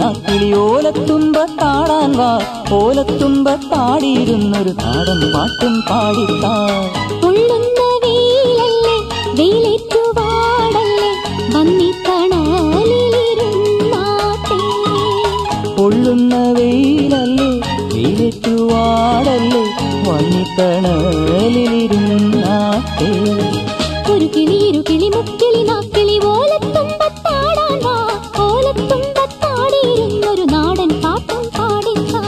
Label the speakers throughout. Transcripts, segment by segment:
Speaker 1: നാക്കിളി ഓലത്തുമ്പത്താടാൻ വാ ഓലത്തുമ്പത്താടിയിരുന്നൊരു നാടൻ പാട്ടും പാടിത്താ
Speaker 2: പൊള്ളുന്ന വെയിലല്ലേ വെയിലേറ്റു വാടല്ലേ വന്നി തണലിലിരുന്നാട്ടെ
Speaker 1: പൊള്ളുന്ന വെയിലല്ലേ വെയിലേറ്റുവാടല്ലേ വന്നിത്തണലിരുന്നാട്ടേ
Speaker 2: ഒരു കിളി ഇരു കിളി മുക്കിളി നാക്കിളി ഓലത്തുമ്പത്താടാൻ വാ ഓലത്തുമ്പത്താടിയിരുന്നൊരു നാടൻ പാട്ടും പാടിത്താ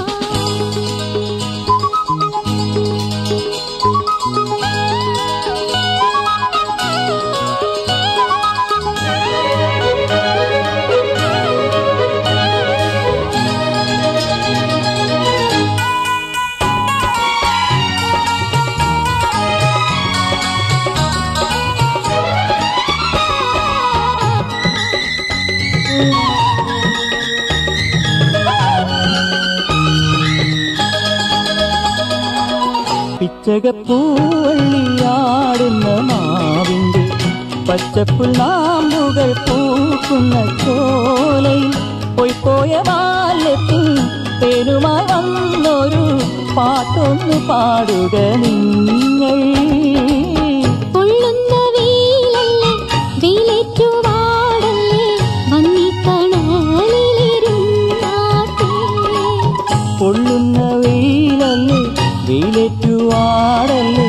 Speaker 1: പിച്ചകപ്പൂവള്ളിയാടുന്ന മാവിന്റെ പച്ചപ്പുൽനാമ്പുകൾ പൂക്കുന്ന ചോലയിൽ പൊയ്പോയ ബാല്യത്തിൽ പെരുമായി വന്നൊരു പാട്ടൊന്ന് പാടുക നിങ്ങൾ
Speaker 2: പൊള്ളുന്ന വെയിലല്ലേ വെയിലേറ്റു വാടല്ലേ വന്നി തണലിലിരുന്നാട്ടെ
Speaker 1: പൊള്ളുന്ന വെയിലല്ലേ വെയിലേറ്റുവാടല്ലേ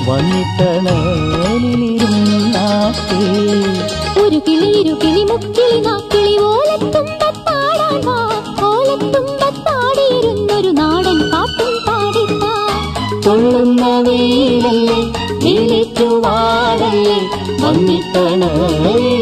Speaker 1: വന്നിട്ടണലിരുന്നാട്ടേ
Speaker 2: ഒരു കിളി ഇരു കിളി മുക്കിളി നാക്കിളി ഓലത്തുമ്പത്താടാൻ വാ ഓലത്തുമ്പത്താടിയിരുന്നൊരു നാടൻ പാട്ടും പാടിത്താ
Speaker 1: പൊള്ളുന്ന വെയിലല്ലേ വെയിലേറ്റുവാടല്ലേ വന്നിട്ടണലിരുന്നാട്ടേ